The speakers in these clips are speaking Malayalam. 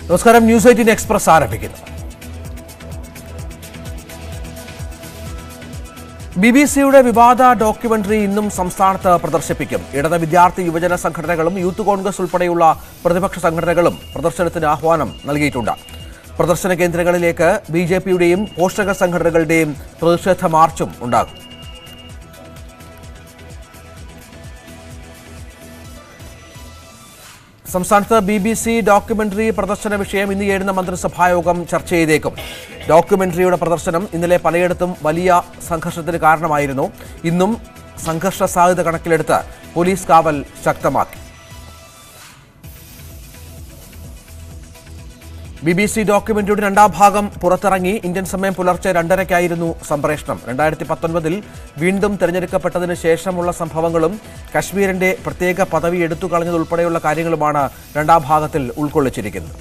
നമസ്കാരം ന്യൂസ് എയ്റ്റീൻ എക്സ്പ്രസ് ആരംഭിക്കുന്നു ബി ബി സിയുടെ വിവാദ ഡോക്യുമെന്ററി ഇന്നും സംസ്ഥാനത്ത് പ്രദർശിപ്പിക്കും ഇടത് വിദ്യാർത്ഥി യുവജന സംഘടനകളും യൂത്ത് കോൺഗ്രസ് ഉൾപ്പെടെയുള്ള പ്രതിപക്ഷ സംഘടനകളും പ്രദർശനത്തിന് ആഹ്വാനം നൽകിയിട്ടുണ്ട് പ്രദർശന കേന്ദ്രങ്ങളിലേക്ക് ബി ജെ പിയുടെയും പോഷക സംഘടനകളുടെയും പ്രതിഷേധ മാർച്ചും ഉണ്ടാകും സംസ്ഥാനത്ത് ബി ബി സി ഡോക്യുമെന്ററി പ്രദർശന വിഷയം ഇന്ന് ചേരുന്ന മന്ത്രിസഭായോഗം ചർച്ച ചെയ്തേക്കും ഡോക്യുമെന്ററിയുടെ പ്രദർശനം ഇന്നലെ പലയിടത്തും വലിയ സംഘർഷത്തിന് കാരണമായിരുന്നു ഇന്നും സംഘർഷ സാധ്യത കണക്കിലെടുത്ത് പോലീസ് കാവൽ ശക്തമാക്കി ബി ബി സി ഡോക്യുമെന്ററിയുടെ രണ്ടാം ഭാഗം പുറത്തിറങ്ങി ഇന്ത്യൻ സമയം പുലർച്ചെ രണ്ടരയ്ക്കായിരുന്നു സംപ്രേഷണം രണ്ടായിരത്തി പത്തൊൻപതിൽ വീണ്ടും തെരഞ്ഞെടുക്കപ്പെട്ടതിന് ശേഷമുള്ള സംഭവങ്ങളും കശ്മീരിന്റെ പ്രത്യേക പദവി എടുത്തു കളഞ്ഞതുൾപ്പെടെയുള്ള കാര്യങ്ങളുമാണ് രണ്ടാം ഭാഗത്തിൽ ഉൾക്കൊള്ളിച്ചിരിക്കുന്നത്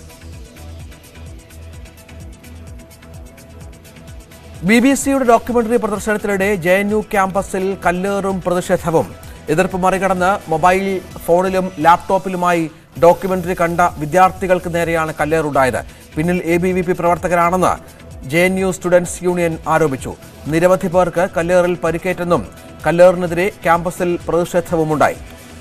ബി ബി സിയുടെ ഡോക്യുമെന്ററി പ്രദർശനത്തിനിടെ ജെ എൻ യു ക്യാമ്പസിൽ കല്ലേറും പ്രതിഷേധവും എതിർപ്പ് മറികടന്ന് മൊബൈൽ ഫോണിലും ലാപ്ടോപ്പിലുമായി ഡോക്യുമെന്ററി കണ്ട വിദ്യാർത്ഥികൾക്ക് നേരെയാണ് കല്ലേറുണ്ടായത് പിന്നിൽ എ ബി വി പി പ്രവർത്തകരാണെന്ന് J N U students union ആരോപിച്ചു നിരവധി പേർക്ക് കല്ലേറിൽ പരിക്കേറ്റെന്നും കല്ലേറിനെതിരെ ക്യാമ്പസിൽ പ്രതിഷേധവുമുണ്ടായി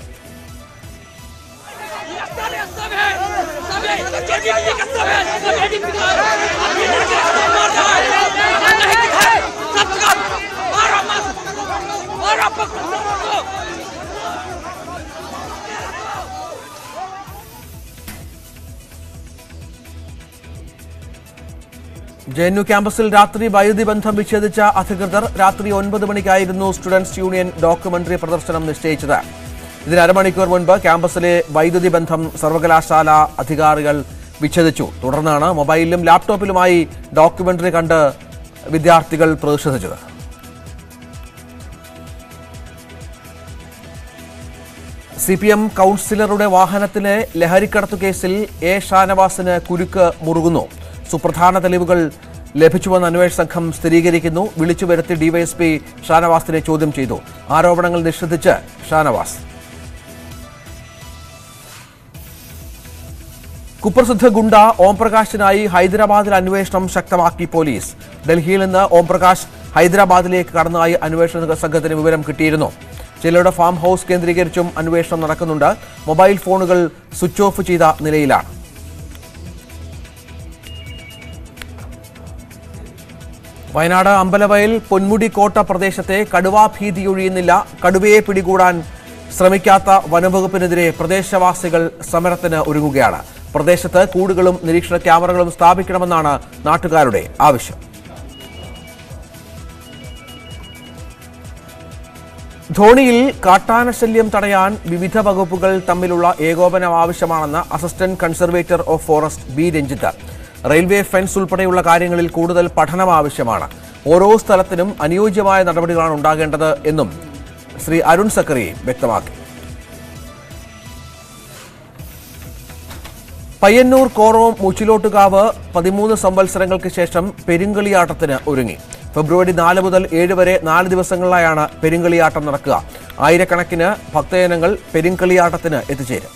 ജെ എൻ യു ക്യാമ്പസിൽ രാത്രി വൈദ്യുതി ബന്ധം വിച്ഛേദിച്ച അധികൃതർ രാത്രി ഒൻപത് മണിക്കായിരുന്നു സ്റ്റുഡൻസ് യൂണിയൻ ഡോക്യുമെന്ററി പ്രദർശനം നിശ്ചയിച്ചത് ഇതിന് അരമണിക്കൂർ മുൻപ് ക്യാമ്പസിലെ വൈദ്യുതി ബന്ധം സർവകലാശാല അധികാരികൾ വിച്ഛേദിച്ചു തുടർന്നാണ് മൊബൈലിലും ലാപ്ടോപ്പിലുമായി ഡോക്യുമെന്ററി കണ്ട് വിദ്യാർത്ഥികൾ പ്രതിഷേധിച്ചത് സി പി എം കൗൺസിലറുടെ വാഹനത്തിലെ ലഹരിക്കടത്തു കേസിൽ എ ഷാനവാസിന് കുരുക്ക് മുറുകുന്നു സുപ്രധാന തെളിവുകൾ ലഭിച്ചുവെന്ന് അന്വേഷണ സംഘം സ്ഥിരീകരിക്കുന്നു വിളിച്ചു വരുത്തി ഡിവൈഎസ്പി ഷാനവാസിനെ ചോദ്യം ചെയ്തു ആരോപണങ്ങൾ നിഷേധിച്ച് ഷാനവാസ് കുപ്രസിദ്ധ ഗുണ്ട ഓംപ്രകാശിനായി ഹൈദരാബാദിൽ അന്വേഷണം ശക്തമാക്കി പോലീസ് ഡൽഹിയിൽ നിന്ന് ഓംപ്രകാശ് ഹൈദരാബാദിലേക്ക് കടന്നതായി അന്വേഷണ സംഘത്തിന് വിവരം കിട്ടിയിരുന്നു ചിലരുടെ ഫാം ഹൗസ് കേന്ദ്രീകരിച്ചും അന്വേഷണം നടക്കുന്നുണ്ട് മൊബൈൽ ഫോണുകൾ സ്വിച്ച് ഓഫ് ചെയ്ത നിലയിലാണ് വയനാട് അമ്പലവയൽ പൊന്മുടി കോട്ട പ്രദേശത്തെ കടുവാ ഭീതി ഒഴിയുന്നില്ല കടുവയെ പിടികൂടാൻ ശ്രമിക്കാത്ത വനംവകുപ്പിനെതിരെ പ്രദേശവാസികൾ സമരത്തിന് ഒരുങ്ങുകയാണ് പ്രദേശത്ത് കൂടുകളും നിരീക്ഷണ ക്യാമറകളും സ്ഥാപിക്കണമെന്നാണ് നാട്ടുകാരുടെ ആവശ്യം ധോണിയിൽ കാട്ടാന ശല്യം തടയാൻ വിവിധ വകുപ്പുകൾ തമ്മിലുള്ള ഏകോപനം ആവശ്യമാണെന്ന് assistant conservator of forest B Ranjith railway fence ഉൾപ്പെടെയുള്ള കാര്യങ്ങളിൽ കൂടുതൽ പഠനം ആവശ്യമാണ് ഓരോ സ്ഥലത്തിനും അനുയോജ്യമായ നടപടികളാണ് ഉണ്ടാകേണ്ടത് എന്നും ശ്രീ അരുൺ സക്കറി വ്യക്തമാക്കി പയ്യന്നൂർ കോറോം മുച്ചിലോട്ടുകാവ് പതിമൂന്ന് സംവത്സരങ്ങൾക്ക് ശേഷം പെരുങ്കളിയാട്ടത്തിന് ഒരുങ്ങി ഫെബ്രുവരി നാല് മുതൽ ഏഴ് വരെ നാല് ദിവസങ്ങളിലായാണ് പെരുങ്കളിയാട്ടം നടക്കുക ആയിരക്കണക്കിന് ഭക്തജനങ്ങൾ പെരുങ്കളിയാട്ടത്തിന് എത്തിച്ചേരും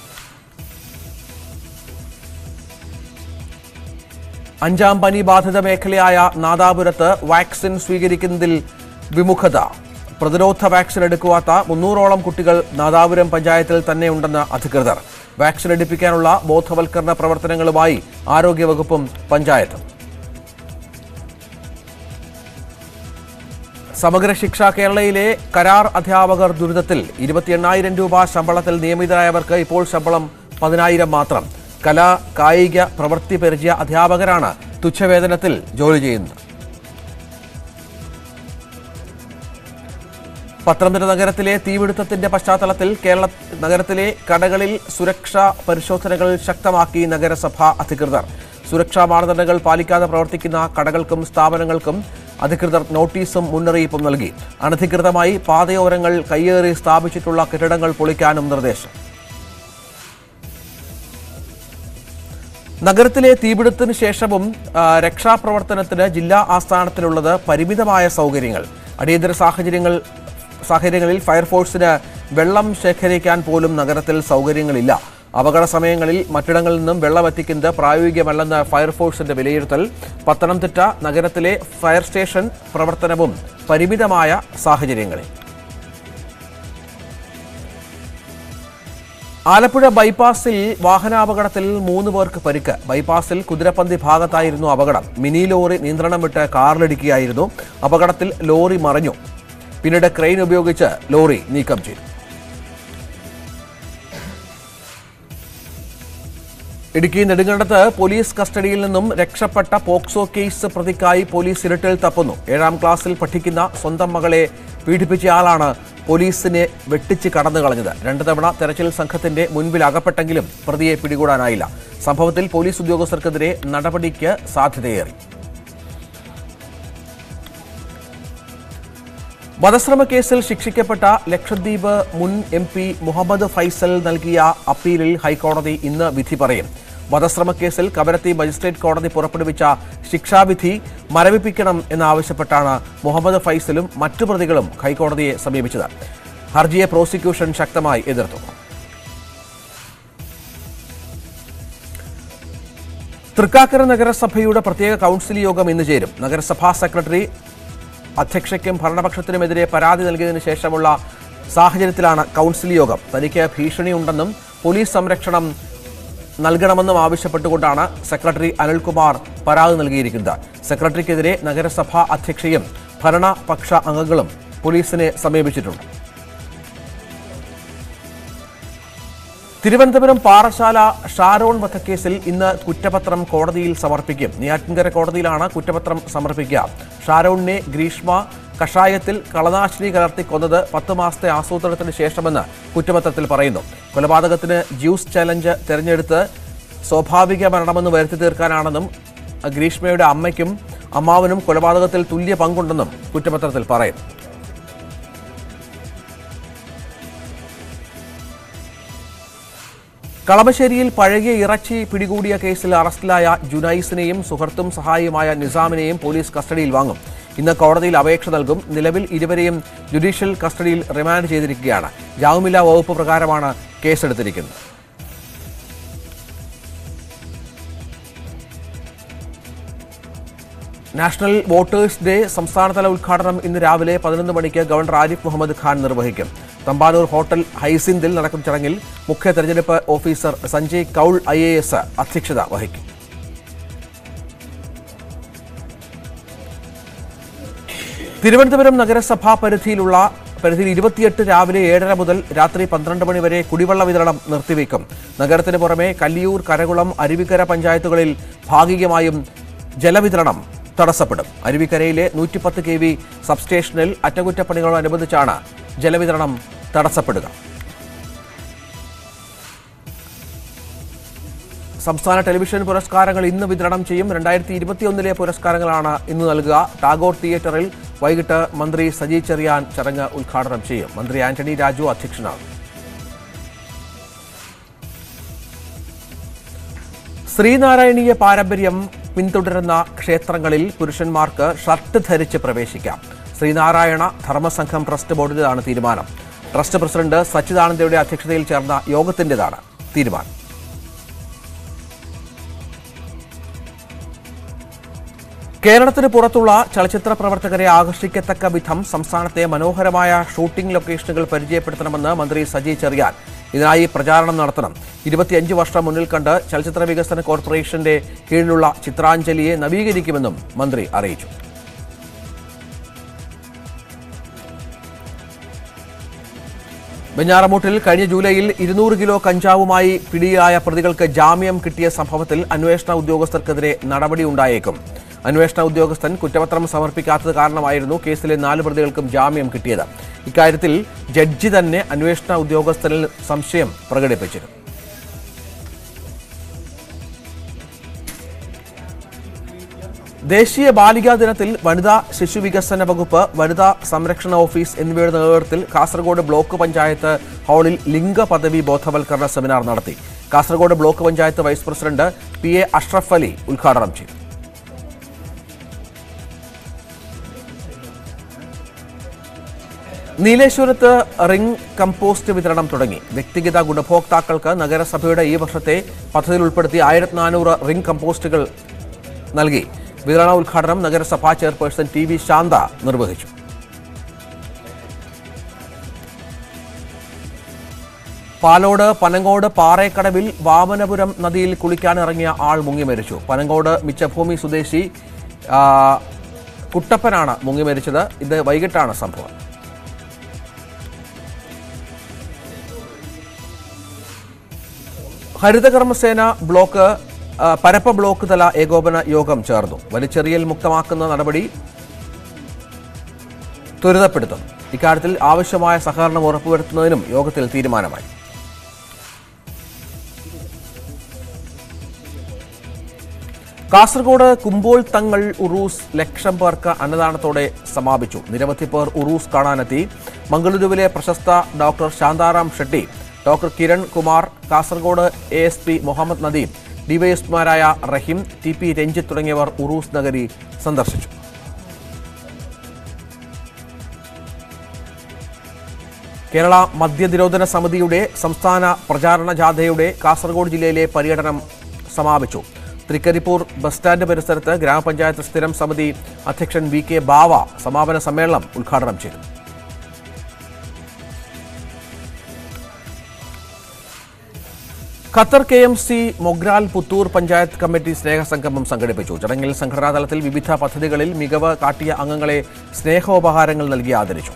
അഞ്ചാം പനി ബാധിത മേഖലയായ നാദാപുരത്ത് വാക്സിൻ സ്വീകരിക്കുന്നതിൽ വിമുഖത പ്രതിരോധ വാക്സിൻ എടുക്കുവാത്ത മുന്നൂറോളം കുട്ടികൾ നാദാപുരം പഞ്ചായത്തിൽ തന്നെയുണ്ടെന്ന് അധികൃതർ വാക്സിൻ എടുപ്പിക്കാനുള്ള ബോധവൽക്കരണ പ്രവർത്തനങ്ങളുമായി ആരോഗ്യവകുപ്പും പഞ്ചായത്തും സമഗ്ര ശിക്ഷ കേരളയിലെ കരാർ അധ്യാപകർ ദുരിതത്തിൽ ഇരുപത്തി എണ്ണായിരം രൂപ ശമ്പളത്തിൽ നിയമിതരായവർക്ക് ഇപ്പോൾ ശമ്പളം പതിനായിരം മാത്രം കലാ കായിക പ്രവൃത്തി പരിചയ അധ്യാപകരാണ് തുച്ഛവേതനത്തിൽ ജോലി ചെയ്യുന്നത് പത്തനംതിട്ട നഗരത്തിലെ തീപിടുത്തത്തിന്റെ പശ്ചാത്തലത്തിൽ കേരള നഗരത്തിലെ കടകളിൽ സുരക്ഷാ പരിശോധനകൾ ശക്തമാക്കി നഗരസഭ അധികൃതർ സുരക്ഷാ മാനദണ്ഡങ്ങൾ പാലിക്കാതെ പ്രവർത്തിക്കുന്ന കടകൾക്കും സ്ഥാപനങ്ങൾക്കും അധികൃതർ നോട്ടീസും മുന്നറിയിപ്പും നൽകി അനധികൃതമായി പാതയോരങ്ങൾ കയ്യേറി സ്ഥാപിച്ചിട്ടുള്ള കെട്ടിടങ്ങൾ പൊളിക്കാനും നിർദ്ദേശം നഗരത്തിലെ തീപിടുത്തത്തിന് ശേഷവും ആ, രക്ഷാപ്രവർത്തനത്തിന് ജില്ലാ ആസ്ഥാനത്തിലുള്ളത് പരിമിതമായ സൗകര്യങ്ങൾ അടിയന്തര സാഹചര്യങ്ങൾ സാഹചര്യങ്ങളിൽ ഫയർഫോഴ്സിന് വെള്ളം ശേഖരിക്കാൻ പോലും നഗരത്തിൽ സൗകര്യങ്ങളില്ല അപകട സമയങ്ങളിൽ മറ്റിടങ്ങളിൽ നിന്നും വെള്ളം എത്തിക്കുന്നത് പ്രായോഗികമല്ലെന്ന് ഫയർഫോഴ്സിന്റെ വിലയിരുത്തൽ പത്തനംതിട്ട നഗരത്തിലെ ഫയർ സ്റ്റേഷൻ പ്രവർത്തനവും പരിമിതമായ സാഹചര്യങ്ങളിൽ ആലപ്പുഴ ബൈപ്പാസിൽ വാഹനാപകടത്തിൽ മൂന്ന് പേർക്ക് പരിക്ക് ബൈപ്പാസിൽ കുതിരപ്പന്തി ഭാഗത്തായിരുന്നു അപകടം മിനി ലോറി നിയന്ത്രണം വിട്ട് കാറിലിടിക്കുകയായിരുന്നു അപകടത്തിൽ ലോറി മറിഞ്ഞു പിന്നീട് ക്രെയിൻ ഉപയോഗിച്ച് ലോറി നീക്കം ചെയ്തു ഇടുക്കി നെടുങ്കണ്ടത്ത് പോലീസ് കസ്റ്റഡിയിൽ നിന്നും രക്ഷപ്പെട്ട പോക്സോ കേസ് പ്രതിക്കായി പോലീസ് ഇരുട്ടിൽ തപ്പുന്നു ഏഴാം ക്ലാസ്സിൽ പഠിക്കുന്ന സ്വന്തം മകളെ പീഡിപ്പിച്ചയാളാണ് പോലീസിനെ വെട്ടിച്ച് കടന്നു കളഞ്ഞത് രണ്ടു തവണ തെരച്ചിൽ സംഘത്തിന്റെ മുൻപിൽ അകപ്പെട്ടെങ്കിലും പ്രതിയെ പിടികൂടാനായില്ല സംഭവത്തിൽ പോലീസ് ഉദ്യോഗസ്ഥർക്കെതിരെ നടപടിക്ക് സാധ്യതയേറി വധശ്രമ കേസിൽ ശിക്ഷിക്കപ്പെട്ട ലക്ഷദ്വീപ് മുൻ എം പി മുഹമ്മദ് ഫൈസൽ നൽകിയ അപ്പീലിൽ ഹൈക്കോടതി ഇന്ന് വിധി പറയും വധശ്രമ കേസിൽ കവരത്തി മജിസ്ട്രേറ്റ് കോടതി പുറപ്പെടുവിച്ച ശിക്ഷാവിധി മരവിപ്പിക്കണം എന്നാവശ്യപ്പെട്ടാണ് മുഹമ്മദ് ഫൈസലും മറ്റു പ്രതികളും ഹൈക്കോടതിയെ സമീപിച്ചത് ഹർജിയെ പ്രോസിക്യൂഷൻ ശക്തമായി എതിർത്തു തൃക്കാക്കര നഗരസഭയുടെ പ്രത്യേക കൗൺസിൽ യോഗം ഇന്ന് ചേരും നഗരസഭാ സെക്രട്ടറി അധ്യക്ഷയ്ക്കും ഭരണപക്ഷത്തിനുമെതിരെ പരാതി നൽകിയതിനു ശേഷമുള്ള സാഹചര്യത്തിലാണ് കൗൺസിൽ യോഗം തനിക്ക് ഭീഷണിയുണ്ടെന്നും പോലീസ് സംരക്ഷണം നൽകണമെന്നും ആവശ്യപ്പെട്ടുകൊണ്ടാണ് സെക്രട്ടറി അനിൽകുമാർ പരാതി നൽകിയിരിക്കുന്നത് സെക്രട്ടറിക്കെതിരെ നഗരസഭാ അധ്യക്ഷയും ഭരണപക്ഷ അംഗങ്ങളും പോലീസിനെ സമീപിച്ചിട്ടുണ്ട് തിരുവനന്തപുരം പാറശാല ഷാരോൺ വധക്കേസിൽ ഇന്ന് കുറ്റപത്രം കോടതിയിൽ സമർപ്പിക്കും നെയ്യാറ്റിൻകര കോടതിയിലാണ് കുറ്റപത്രം സമർപ്പിക്കുക ഷാരോണിനെ ഗ്രീഷ്മ കഷായത്തിൽ കളനാശിനി കലർത്തി കൊന്നത് പത്ത് മാസത്തെ ആസൂത്രണത്തിന് ശേഷമെന്ന് കുറ്റപത്രത്തിൽ പറയുന്നു കൊലപാതകത്തിന് ജ്യൂസ് ചലഞ്ച് തെരഞ്ഞെടുത്ത് സ്വാഭാവിക മരണമെന്ന് വരുത്തി തീർക്കാനാണെന്നും ഗ്രീഷ്മയുടെ അമ്മയ്ക്കും അമ്മാവനും കൊലപാതകത്തിൽ തുല്യ പങ്കുണ്ടെന്നും കുറ്റപത്രത്തിൽ പറയുന്നു കളമശ്ശേരിയിൽ പഴകിയ ഇറച്ചി പിടികൂടിയ കേസിൽ അറസ്റ്റിലായ ജുനൈസിനെയും സുഹൃത്തും സഹായിയുമായ നിസാമിനെയും പോലീസ് കസ്റ്റഡിയിൽ വാങ്ങും ഇന്ന് കോടതിയിൽ അപേക്ഷ നൽകും നിലവിൽ ഇരുവരെയും ജുഡീഷ്യൽ കസ്റ്റഡിയിൽ റിമാൻഡ് ചെയ്തിരിക്കുകയാണ് ജാമ്യമില്ലാ വകുപ്പ് പ്രകാരമാണ് കേസെടുത്തിരിക്കുന്നത് നാഷണൽ വോട്ടേഴ്സ് ഡേ സംസ്ഥാനതല ഉദ്ഘാടനം ഇന്ന് രാവിലെ പതിനൊന്ന് മണിക്ക് ഗവർണർ ആരിഫ് മുഹമ്മദ് ഖാൻ നിർവഹിക്കും തമ്പാനൂർ ഹോട്ടൽ ഹൈസിന്തിൽ നടക്കും ചടങ്ങിൽ മുഖ്യ തെരഞ്ഞെടുപ്പ് officer Sanjay Kaul I A S അധ്യക്ഷത വഹിക്കും തിരുവനന്തപുരം നഗരസഭാ പരിധിയിലുള്ള പരിധിയിൽ ഇരുപത്തിയെട്ട് രാവിലെ ഏഴര മുതൽ രാത്രി പന്ത്രണ്ട് മണി വരെ കുടിവെള്ള വിതരണം നിർത്തിവെക്കും നഗരത്തിന് പുറമെ കല്ലിയൂർ കരകുളം അരുവിക്കര പഞ്ചായത്തുകളിൽ ഭാഗികമായും ജലവിതരണം തടസ്സപ്പെടും അരുവിക്കരയിലെ നൂറ്റിപ്പത്ത് കെ വി സബ്സ്റ്റേഷനിൽ അറ്റകുറ്റപ്പണികളോടനുബന്ധിച്ചാണ് ജലവിതരണം തടസ്സപ്പെടുക സംസ്ഥാന ടെലിവിഷൻ പുരസ്കാരങ്ങൾ ഇന്ന് വിതരണം ചെയ്യും രണ്ടായിരത്തി ഇരുപത്തിയൊന്നിലെ പുരസ്കാരങ്ങളാണ് ഇന്ന് നൽകുക ടാഗോർ തിയേറ്ററിൽ വൈകിട്ട് മന്ത്രി സജി ചെറിയാൻ ചടങ്ങ് ഉദ്ഘാടനം ചെയ്യും മന്ത്രി ആന്റണി രാജു അധ്യക്ഷനാണ് ശ്രീനാരായണീയ പാരമ്പര്യം പിന്തുടരുന്ന ക്ഷേത്രങ്ങളിൽ പുരുഷന്മാർക്ക് ഷർട്ട് ധരിച്ച് പ്രവേശിക്കാം ശ്രീനാരായണ ധർമ്മസംഘം ട്രസ്റ്റ് ബോർഡിന്റേതാണ് തീരുമാനം ട്രസ്റ്റ് പ്രസിഡന്റ് സച്ചിദാനന്ദയുടെ അധ്യക്ഷതയിൽ ചേർന്ന യോഗത്തിന്റേതാണ് തീരുമാനം കേരളത്തിന് പുറത്തുള്ള ചലച്ചിത്ര പ്രവർത്തകരെ ആകർഷിക്കത്തക്ക വിധം സംസ്ഥാനത്തെ മനോഹരമായ ഷൂട്ടിംഗ് ലൊക്കേഷനുകൾ പരിചയപ്പെടുത്തണമെന്ന് മന്ത്രി സജി ചെറിയാൻ ഇതിനായി പ്രചാരണം നടത്തണം ഇരുപത്തിയഞ്ച് വർഷം മുന്നിൽ കണ്ട് ചലച്ചിത്ര വികസന കോർപ്പറേഷന്റെ കീഴിലുള്ള ചിത്രാഞ്ജലിയെ നവീകരിക്കുമെന്നും മന്ത്രി അറിയിച്ചു വെഞ്ഞാറമൂട്ടിൽ കഴിഞ്ഞ ജൂലൈയിൽ ഇരുന്നൂറ് കിലോ കഞ്ചാവുമായി പിടിയിലായ പ്രതികൾക്ക് ജാമ്യം കിട്ടിയ സംഭവത്തിൽ അന്വേഷണ ഉദ്യോഗസ്ഥർക്കെതിരെ നടപടിയുണ്ടായേക്കും അന്വേഷണ ഉദ്യോഗസ്ഥൻ കുറ്റപത്രം സമർപ്പിക്കാത്തത് കാരണമായിരുന്നു കേസിലെ നാല് പ്രതികൾക്കും ജാമ്യം കിട്ടിയത് ഇക്കാര്യത്തിൽ ജഡ്ജി തന്നെ അന്വേഷണ ഉദ്യോഗസ്ഥനിൽ സംശയം പ്രകടിപ്പിച്ചിരുന്നു ദേശീയ ബാലികാ ദിനത്തിൽ വനിതാ ശിശു വികസന വകുപ്പ് വനിതാ സംരക്ഷണ ഓഫീസ് എന്നിവയുടെ നേതൃത്വത്തിൽ കാസർഗോഡ് ബ്ലോക്ക് പഞ്ചായത്ത് ഹാളിൽ ലിംഗ പദവി ബോധവൽക്കരണ സെമിനാർ നടത്തി Kasaragod block panchayat vice president P A Ashraf Ali ഉദ്ഘാടനം ചെയ്തു നീലേശ്വരത്ത് റിംഗ് കമ്പോസ്റ്റ് വിതരണം തുടങ്ങി വ്യക്തിഗത ഗുണഭോക്താക്കൾക്ക് നഗരസഭയുടെ ഈ വർഷത്തെ പദ്ധതിയിൽ ഉൾപ്പെടുത്തി ആയിരത്തി നാനൂറ് റിംഗ് കമ്പോസ്റ്റുകൾ നൽകി വിതരണ ഉദ്ഘാടനം നഗരസഭാ ചെയർപേഴ്സൺ ടി വി ശാന്ത നിർവഹിച്ചു പാലോട് പനങ്കോട് പാറേക്കടവിൽ വാമനപുരം നദിയിൽ കുളിക്കാനിറങ്ങിയ ആൾ മുങ്ങി മരിച്ചു പനങ്കോട് മിച്ചഭൂമി സ്വദേശി ആ, കുട്ടപ്പനാണ് മുങ്ങി മരിച്ചത് ഇത് വൈകിട്ടാണ് സംഭവം ഹരിതകർമ്മസേന ബ്ലോക്ക് ആ, പരപ്പ ബ്ലോക്ക് തല ഏകോപന യോഗം ചേർന്നു വലിച്ചെറിയൽ മുക്തമാക്കുന്ന നടപടി ത്വരിതപ്പെടുത്തും ഇക്കാര്യത്തിൽ ആവശ്യമായ സഹകരണം ഉറപ്പുവരുത്തുന്നതിനും യോഗത്തിൽ തീരുമാനമായി കാസർഗോഡ് കുമ്പോൾ തങ്ങൾ ഉറൂസ് ലക്ഷം പേർക്ക് അന്നദാനത്തോടെ സമാപിച്ചു നിരവധി പേർ ഉറൂസ് കാണാനെത്തി മംഗളൂരുവിലെ പ്രശസ്ത doctor Shantharam Shetty doctor Kiran Kumar Kasaragod A S P Muhammad Nadeem ഡിവൈഎസ്പിമാരായ റഹീം ടി പി രഞ്ജിത്ത് തുടങ്ങിയവർ ഉറൂസ് നഗരി സന്ദർശിച്ചു കേരള മദ്യനിരോധന സമിതിയുടെ സംസ്ഥാന പ്രചാരണ ജാഥയുടെ കാസർഗോഡ് ജില്ലയിലെ പര്യടനം സമാപിച്ചു തൃക്കരിപ്പൂർ ബസ് സ്റ്റാൻഡ് പരിസരത്ത് ഗ്രാമപഞ്ചായത്ത് സ്ഥിരം സമിതി അധ്യക്ഷൻ വി കെ ബാവ സമാപന സമ്മേളനം ഉദ്ഘാടനം ചെയ്തു Qatar K M C Mogral Puthur panchayat committee സ്നേഹസംഗമം സംഘടിപ്പിച്ചു ചടങ്ങിൽ സംഘടനാ തലത്തിൽ വിവിധ പദ്ധതികളിൽ മികവ് കാട്ടിയ അംഗങ്ങളെ സ്നേഹോപഹാരങ്ങൾ നൽകി ആദരിച്ചു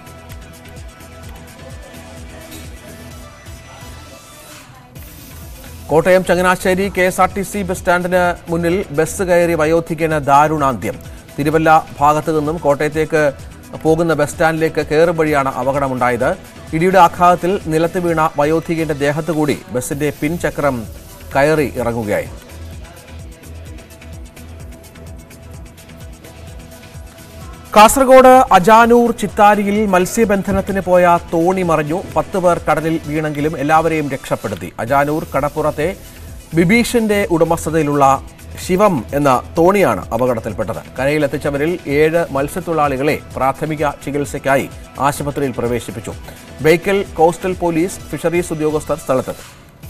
Kottayam Changanassery K S R T C bus സ്റ്റാൻഡിന് മുന്നിൽ ബസ് കയറി വയോധികന് ദാരുണാന്ത്യം തിരുവല്ല ഭാഗത്തു നിന്നും കോട്ടയത്തേക്ക് പോകുന്ന ബസ് സ്റ്റാൻഡിലേക്ക് കയറും വഴിയാണ് അപകടമുണ്ടായത് ഇടിയുടെ ആഘാതത്തിൽ നിലത്ത് വീണ വയോധികന്റെ ദേഹത്ത് കൂടി ബസിന്റെ പിൻചക്രം കയറി ഇറങ്ങുകയായിരുന്നു കാസർഗോഡ് അജാനൂർ ചിത്താരിയിൽ മത്സ്യബന്ധനത്തിന് പോയ തോണി മറിഞ്ഞു പത്ത് പേർ കടലിൽ വീണെങ്കിലും എല്ലാവരെയും രക്ഷപ്പെടുത്തി അജാനൂർ കടപ്പുറത്തെ ബിബീഷിന്റെ ഉടമസ്ഥതയിലുള്ള ശിവം എന്ന തോണിയാണ് അപകടത്തിൽപ്പെട്ടത് കരയിലെത്തിച്ചവരിൽ ഏഴ് മത്സ്യത്തൊഴിലാളികളെ പ്രാഥമിക ചികിത്സയ്ക്കായി ആശുപത്രിയിൽ പ്രവേശിപ്പിച്ചു ബേക്കൽ കോസ്റ്റൽ പോലീസ് ഫിഷറീസ് ഉദ്യോഗസ്ഥർ സ്ഥലത്തെത്തി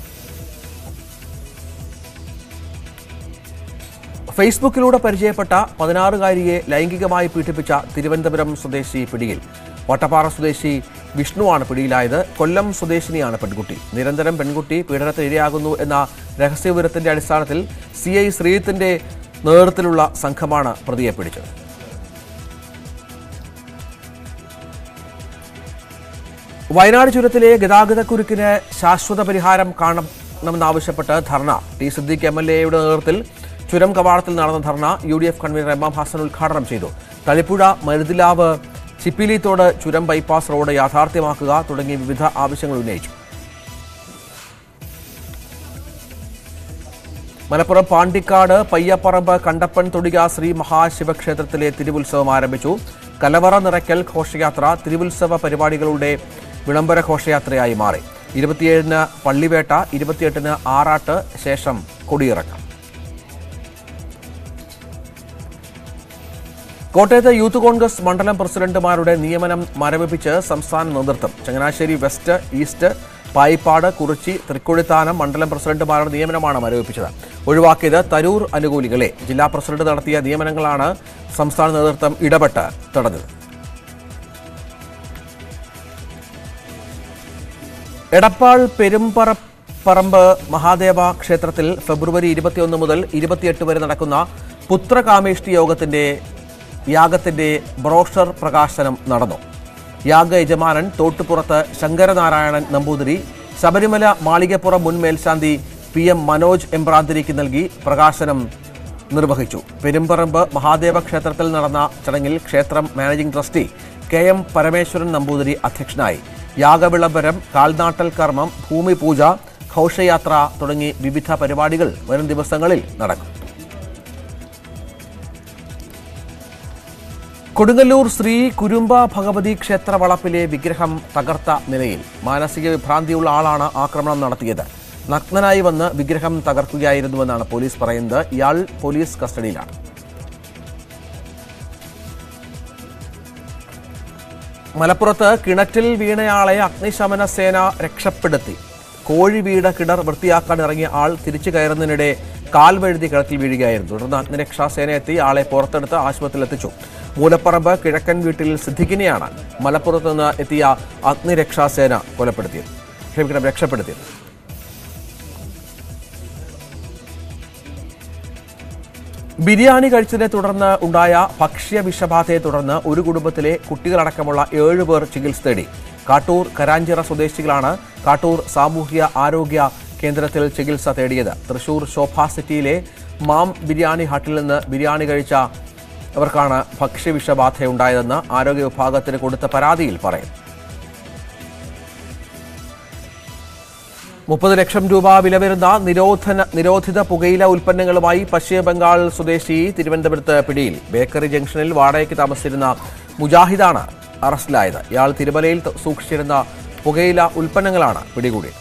ഫേസ്ബുക്കിലൂടെ പരിചയപ്പെട്ട പതിനാറുകാരിയെ ലൈംഗികമായി പീഡിപ്പിച്ച തിരുവനന്തപുരം സ്വദേശി പിടിയിൽ വട്ടപ്പാറ സ്വദേശി വിഷ്ണുവാണ് പിടിയിലായത് കൊല്ലം സ്വദേശിനിയാണ് പെൺകുട്ടി നിരന്തരം പെൺകുട്ടി പീഡനത്തിന് ഇരയാകുന്നു എന്ന രഹസ്യവിവരത്തിന്റെ അടിസ്ഥാനത്തിൽ സി ഐ ശ്രീജിത്തിന്റെ നേതൃത്വത്തിലുള്ള സംഘമാണ് പ്രതിയെ പിടിച്ചത് വയനാട് ചുരത്തിലെ ഗതാഗതക്കുരുക്കിന് ശാശ്വത പരിഹാരം കാണണമെന്നാവശ്യപ്പെട്ട് dharna T Siddique M L എയുടെ നേതൃത്വത്തിൽ ചുരം കവാടത്തിൽ നടന്ന dharna U D F convener M M Hassan ഉദ്ഘാടനം ചെയ്തു തളിപ്പുഴ മരുതിലാവ് ചിപ്പിലിത്തോട് ചുരം ബൈപ്പാസ് റോഡ് യാഥാർത്ഥ്യമാക്കുക തുടങ്ങിയ വിവിധ ആവശ്യങ്ങൾ ഉന്നയിച്ചു മലപ്പുറം പാണ്ടിക്കാട് പയ്യപ്പറമ്പ് കണ്ടപ്പൻ തൊടിക ശ്രീ മഹാശിവക്ഷേത്രത്തിലെ തിരുവുത്സവം ആരംഭിച്ചു കലവറ നിറയ്ക്കൽ ഘോഷയാത്ര തിരുവുത്സവ പരിപാടികളുടെ വിളംബര ഘോഷയാത്രയായി മാറി ഇരുപത്തിയേഴിന് പള്ളിവേട്ട ഇരുപത്തിയെട്ടിന് ആറാട്ട് ശേഷം കൊടിയിറക്കം കോട്ടയത്ത് യൂത്ത് കോൺഗ്രസ് മണ്ഡലം പ്രസിഡന്റുമാരുടെ നിയമനം മരവിപ്പിച്ച് സംസ്ഥാന നേതൃത്വം ചങ്ങനാശ്ശേരി വെസ്റ്റ് ഈസ്റ്റ് പായിപ്പാട് കുറിച്ചി തൃക്കൊടിത്താനം മണ്ഡലം പ്രസിഡന്റുമാരുടെ നിയമനമാണ് മരവിപ്പിച്ചത് ഒഴിവാക്കിയത് തരൂർ അനുകൂലികളെ ജില്ലാ പ്രസിഡന്റ് നടത്തിയ നിയമനങ്ങളാണ് സംസ്ഥാന നേതൃത്വം ഇടപെട്ട് തടഞ്ഞത് എടപ്പാൾ പെരുമ്പറപ്പറമ്പ് മഹാദേവ ക്ഷേത്രത്തിൽ ഫെബ്രുവരി ഇരുപത്തിയൊന്ന് മുതൽ ഇരുപത്തിയെട്ട് വരെ നടക്കുന്ന പുത്രകാമേഷ്ടി യോഗത്തിന്റെ യാഗത്തിന്റെ ബ്രോഷർ പ്രകാശനം നടന്നു യാഗ യജമാനൻ തോട്ടുപുറത്ത് ശങ്കരനാരായണൻ നമ്പൂതിരി ശബരിമല മാളികപ്പുറം മുൻ മേൽശാന്തി പി എം മനോജ് എംബ്രാന്തിരിക്ക് നൽകി പ്രകാശനം നിർവഹിച്ചു പെരുമ്പറമ്പ് മഹാദേവ ക്ഷേത്രത്തിൽ നടന്ന ചടങ്ങിൽ ക്ഷേത്രം managing trustee K M Parameswaran Namboothiri അധ്യക്ഷനായി യാഗവിളംബരം കാൽനാട്ടൽ കർമ്മം ഭൂമി പൂജ ഘോഷയാത്ര തുടങ്ങി വിവിധ പരിപാടികൾ വരും ദിവസങ്ങളിൽ നടക്കും കൊടുങ്ങല്ലൂർ ശ്രീ കുരുമ്പ ഭഗവതി ക്ഷേത്ര വളപ്പിലെ വിഗ്രഹം തകർത്ത നിലയിൽ മാനസിക വിഭ്രാന്തിയുള്ള ആളാണ് ആക്രമണം നടത്തിയത് നഗ്നനായി വന്ന് വിഗ്രഹം തകർക്കുകയായിരുന്നുവെന്നാണ് പോലീസ് പറയുന്നത് ഇയാൾ പോലീസ് കസ്റ്റഡിയിലാണ് മലപ്പുറത്ത് കിണറ്റിൽ വീണയാളെ അഗ്നിശമന സേന രക്ഷപ്പെടുത്തി കോഴി വീട് കിണർ വൃത്തിയാക്കാൻ ഇറങ്ങിയ ആൾ തിരിച്ചു കയറുന്നതിനിടെ കാൽ വഴുതി കിണറ്റിൽ വീഴുകയായിരുന്നു തുടർന്ന് അഗ്നിരക്ഷാസേന എത്തി ആളെ പുറത്തെടുത്ത് ആശുപത്രിയിൽ എത്തിച്ചു മൂലപ്പറമ്പ് കിഴക്കൻ വീട്ടിൽ സിദ്ദിഖിനെയാണ് മലപ്പുറത്ത് നിന്ന് എത്തിയ അഗ്നിരക്ഷാസേന കൊലപ്പെടുത്തിയത് ക്ഷമിക്കണം രക്ഷപ്പെടുത്തിയത് ബിരിയാണി കഴിച്ചതിനെ തുടർന്ന് ഉണ്ടായ ഭക്ഷ്യ വിഷബാധയെ തുടർന്ന് ഒരു കുടുംബത്തിലെ കുട്ടികളടക്കമുള്ള ഏഴുപേർ ചികിത്സ തേടി കാട്ടൂർ കരാഞ്ചിറ സ്വദേശികളാണ് കാട്ടൂർ സാമൂഹ്യ ആരോഗ്യ കേന്ദ്രത്തിൽ ചികിത്സ തേടിയത് തൃശൂർ ശോഭ സിറ്റിയിലെ മാം ബിരിയാണി ഹട്ടിൽ നിന്ന് ബിരിയാണി കഴിച്ച അവർക്കാണ് ഭക്ഷ്യവിഷബാധയുണ്ടായതെന്ന് ആരോഗ്യ വിഭാഗത്തിന് കൊടുത്ത പരാതിയിൽ പറയുന്നു മുപ്പത് ലക്ഷം രൂപ വില വരുന്ന നിരോധന നിരോധിത പുകയില ഉൽപ്പന്നങ്ങളുമായി പശ്ചിമ ബംഗാൾ സ്വദേശി തിരുവനന്തപുരത്ത് പിടിയിൽ ബേക്കറി ജംഗ്ഷനിൽ വാടകയ്ക്ക് താമസിച്ചിരുന്ന മുജാഹിദാണ് അറസ്റ്റിലായത് ഇയാൾ തിരുമലയിൽ ത- സൂക്ഷിച്ചിരുന്ന പുകയില ഉൽപ്പന്നങ്ങളാണ് പിടികൂടിയത്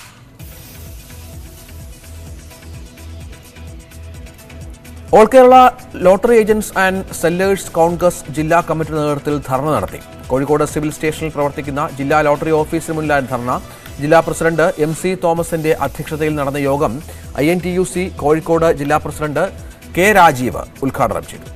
all Kerala lottery agents and sellers Congress ജില്ലാ കമ്മിറ്റി നേതൃത്വത്തിൽ ധർണ നടത്തി കോഴിക്കോട് സിവിൽ സ്റ്റേഷനിൽ പ്രവർത്തിക്കുന്ന ജില്ലാ ലോട്ടറി ഓഫീസിന് മുന്നിലായ ധർണ ജില്ലാ പ്രസിഡന്റ് എം സി തോമസിന്റെ അധ്യക്ഷതയിൽ നടന്ന യോഗം I N T U C Kozhikode ജില്ലാ പ്രസിഡന്റ് കെ രാജീവ് ഉദ്ഘാടനം ചെയ്തു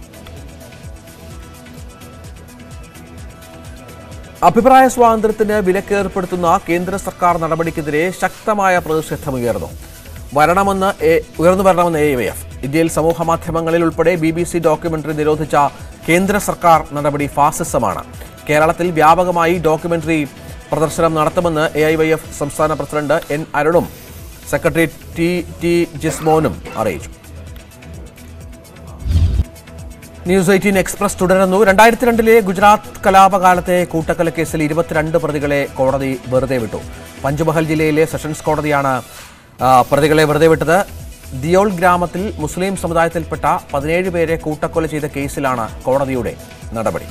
അഭിപ്രായ സ്വാതന്ത്ര്യത്തിന് വിലക്കേർപ്പെടുത്തുന്ന കേന്ദ്ര സർക്കാർ നടപടിക്കെതിരെ ശക്തമായ പ്രതിഷേധമുയർന്നു വരണമെന്ന് എ- ഉയർന്നു വരണമെന്ന് എ എഫ് ഇന്ത്യയിൽ സമൂഹ മാധ്യമങ്ങളിൽ ഉൾപ്പെടെ ബി ബി സി ഡോക്യുമെന്ററി നിരോധിച്ച കേന്ദ്ര സർക്കാർ നടപടി ഫാസിസമാണ് കേരളത്തിൽ വ്യാപകമായി ഡോക്യുമെന്ററി പ്രദർശനം നടത്തുമെന്ന് എ ഐ വൈ എഫ് സംസ്ഥാന പ്രസിഡന്റ് എൻ അരുണും സെക്രട്ടറി ടി ടി ജിസ്മോനും അറിയിച്ചു ന്യൂസ് എയ്റ്റീൻ എക്സ്പ്രസ് തുടരുന്നു രണ്ടായിരത്തി രണ്ടിലെ ഗുജറാത്ത് കലാപകാലത്തെ കൂട്ടക്കൊല കേസിൽ ഇരുപത്തിരണ്ട് പ്രതികളെ കോടതി വെറുതെ വിട്ടു പഞ്ചമഹൽ ജില്ലയിലെ സെഷൻസ് കോടതിയാണ് ആ, പ്രതികളെ വെറുതെ വിട്ടത് ദിയോൾ ഗ്രാമത്തിൽ മുസ്ലിം സമുദായത്തിൽപ്പെട്ട പതിനേഴ് പേരെ കൂട്ടക്കൊല ചെയ്ത കേസിലാണ് കോടതിയുടെ നടപടി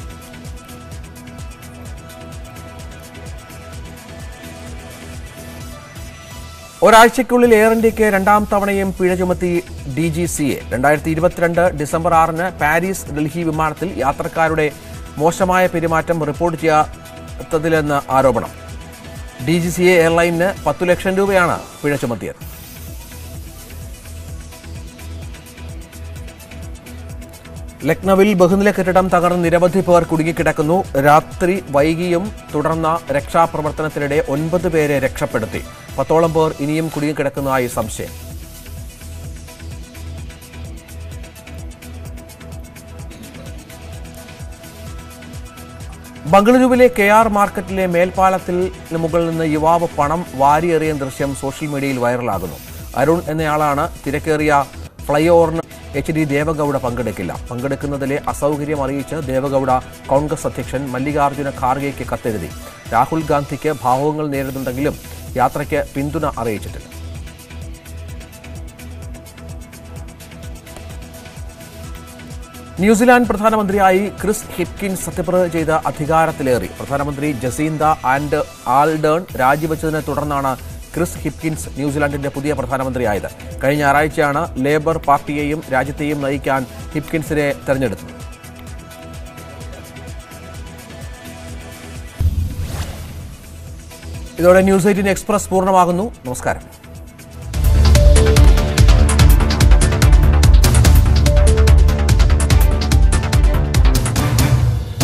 ഒരാഴ്ചയ്ക്കുള്ളിൽ എയർ ഇന്ത്യക്ക് രണ്ടാം തവണയും പിഴ ചുമത്തി ഡി ജി സി എ രണ്ടായിരത്തി ഇരുപത്തിരണ്ട് ഡിസംബർ ആറിന് പാരീസ് ഡൽഹി വിമാനത്തിൽ യാത്രക്കാരുടെ മോശമായ പെരുമാറ്റം റിപ്പോർട്ട് ചെയ്യാത്തതിലെന്ന് ആരോപണം ഡി ജി സി എ എയർലൈനിന് പത്തു ലക്ഷം രൂപയാണ് പിഴ ചുമത്തിയത് ലക്നൌവിൽ ബഹുനില കെട്ടിടം തകർന്ന് നിരവധി പേർ കുടുങ്ങിക്കിടക്കുന്നു രാത്രി വൈകിയും തുടർന്ന രക്ഷാപ്രവർത്തനത്തിനിടെ ഒൻപത് പേരെ രക്ഷപ്പെടുത്തി പത്തോളം പേർ ഇനിയും കുടുങ്ങിക്കിടക്കുന്നതായി സംശയം ബംഗളൂരുവിലെ കെ ആർ മാർക്കറ്റിലെ മേൽപ്പാലത്തിൽ മുകളിൽ നിന്ന് യുവാവ് പണം വാരിയെറിയ ദൃശ്യം സോഷ്യൽ മീഡിയയിൽ വൈറലാകുന്നു അരുൺ എന്നയാളാണ് തിരക്കേറിയ ഫ്ലൈ ഓവറിന് എച്ച് ഡി ദേവഗൌഡ പങ്കെടുക്കില്ല പങ്കെടുക്കുന്നതിലെ അസൗകര്യം അറിയിച്ച് ദേവഗൌഡ കോൺഗ്രസ് അധ്യക്ഷൻ മല്ലികാർജ്ജുന ഖാർഗെയ്ക്ക് കത്തെഴുതി രാഹുൽ ഗാന്ധിക്ക് ഭാവങ്ങൾ നേരിടുന്നുണ്ടെങ്കിലും യാത്രയ്ക്ക് പിന്തുണ അറിയിച്ചിട്ടില്ല ന്യൂസിലാൻഡ് പ്രധാനമന്ത്രിയായി ക്രിസ് ഹിപ്കിൻസ് സത്യപ്രതിജ്ഞ ചെയ്ത് അധികാരത്തിലേറി പ്രധാനമന്ത്രി ജസീന്ത ആൻഡ് ആൽഡേൺ രാജിവെച്ചതിനെ തുടർന്നാണ് ക്രിസ് ഹിപ്കിൻസ് ന്യൂസിലാൻഡിന്റെ പുതിയ പ്രധാനമന്ത്രിയായത് കഴിഞ്ഞ ഞായറാഴ്ചയാണ് ലേബർ പാർട്ടിയെയും രാജ്യത്തെയും നയിക്കാൻ ഹിപ്കിൻസിനെ തെരഞ്ഞെടുത്തത് ഇതോടെ ന്യൂസ് എയ്റ്റീൻ എക്സ്പ്രസ് പൂർണ്ണമാകുന്നു നമസ്കാരം